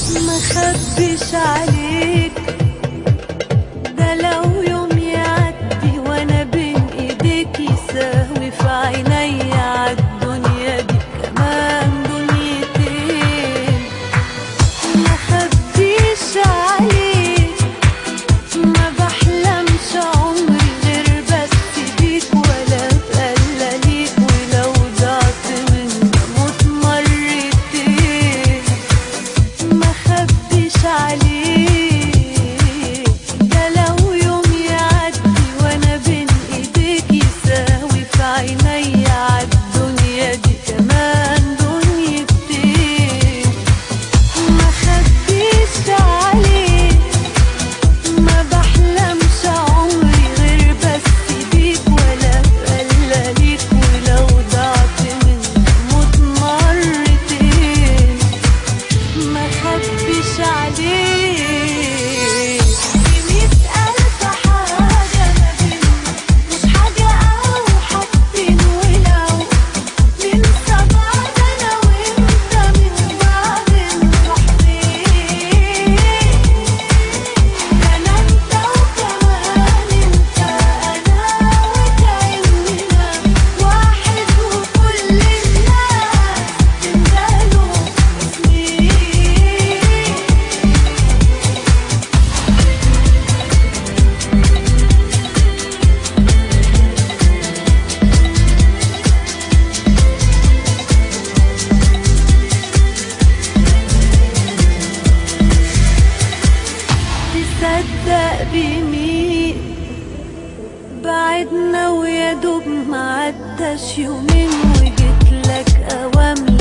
ما خبيش عليك ده لو يوم يعدي وانا بين ايديك يساوي في عيني عالدنيا دي كمان دنيتين ما خبيش عليك ما بحلمش عمري غير بس بيك ولا اتقلى ليك ولو ضعت مني اموت مرتين ما خبيش عليك ده لو يوم يعدي وانا بين ايديك يساوي في عيني عالدنيا دي كمان دنيتين ما خبيش عليك ما بحلمش عمري غير بس بيك ولا اتقلى ليك ولو ضعت مني اموت مرتين ما خبيش عليك في مية ألف حاجة ما بينا مش حاجة أو حاجتين ولو ننسى بعض أنا وأنت من بعد نروح فين أنا أنت وكمان أنت أنا وكأننا واحد وكل الناس تندهلوا اسمي تصدق بمين بعدنا ويا دوب معداش يومين وجيت لك اوام